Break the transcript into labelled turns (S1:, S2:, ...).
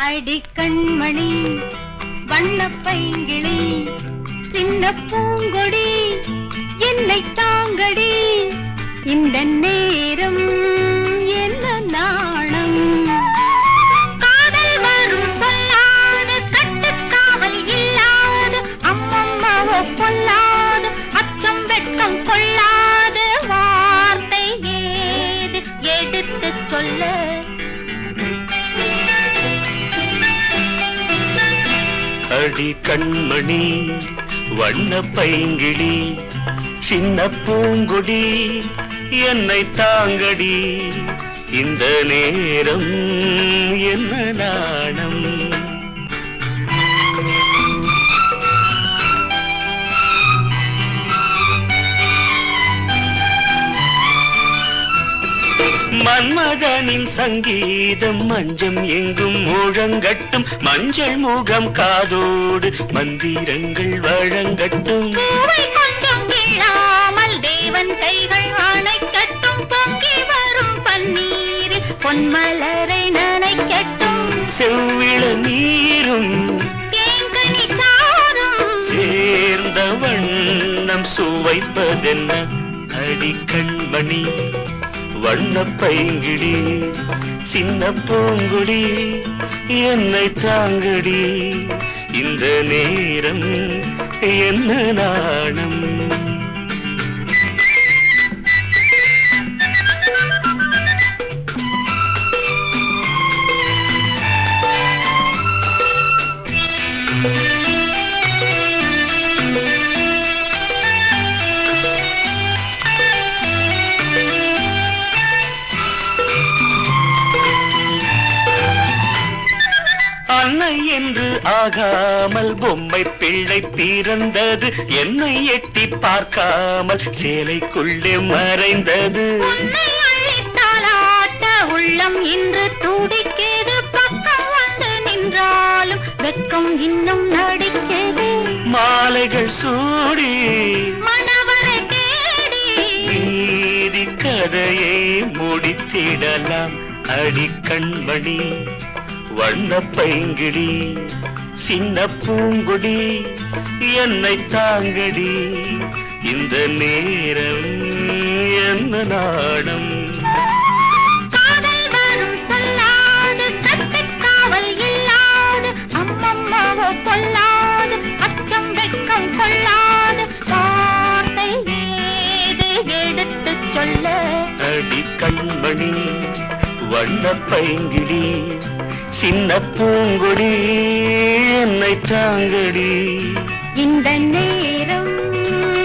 S1: அடி கண்மணி வண்ணப் பைங்கிளி சின்ன பூங்கொடி என்னை தாங்கடி இந்த நேரம் என்ன நாணம் காதல் வரும் சொல்லாது கட்டுக்காவல் இல்லாது அம்மம்மாவோ பொல்லாது அச்சம் வெட்கம் கொள்ளாது வார்த்தை ஏது எடுத்துச் சொல்ல
S2: அடி கண்மணி வண்ண பைங்கிளி சின்ன பூங்குடி என்னை தாங்கடி இந்த நேரம் என்ன நாணம் மன்மதனின் சங்கீதம் மஞ்சம் எங்கும் முழங்கட்டும் மஞ்சள் முகம் காதோடு மந்திரங்கள் வழங்கட்டும்
S1: பூவை கொஞ்சம் கிள்ளாமல் தேவன் கைகள் அணைக்கட்டும் பொங்கி வரும் பன்னீரில் பொன்மலரை நனைக்கட்டும்
S2: செவ்விள நீரும்
S1: தேங்கனி சாரும்
S2: சேர்ந்த வண்ணம் சுவைப்பதென்ன அடி கண்மணி வண்ண பைங்கிடி சின்ன பூங்குடி என்னை தாங்கடி இந்த நேரம் என்ன நாணம் அன்னை என்று ஆகாமல் பொம்மை பிள்ளை பிறந்தது என்னை எட்டி பார்க்காமல் சேலைக்குள்ளே மறைந்தது
S1: உன்னை அழைத்தாலாட்ட உள்ளம் இன்று துடிக்கிறது பக்கம் வந்து நின்றாலும் வெட்கம் இன்னும் நடிக்கிறது
S2: மாலைகள் சூடி
S1: மணவரை தேடி
S2: நீதி கதையை முடித்திடலாம் அடி கண்மணி வண்ண பைங்கிடி சின்ன பூங்குடி என்னை தாங்கடி இந்த நேரம் என்ன நாடம்
S1: காதல் வரும் சொல்லாது கட்டுக்காவல் இல்லாது அம்மம்மாவோ பொல்லாது அச்சம் வெட்கம் கொள்ளாது வார்த்தை ஏது எடுத்துச் சொல்ல
S2: அடி கண்மணி வண்ண பைங்கிடி சின்ன பூங்குடி என்னை தாங்கடி
S1: இந்த நேரம்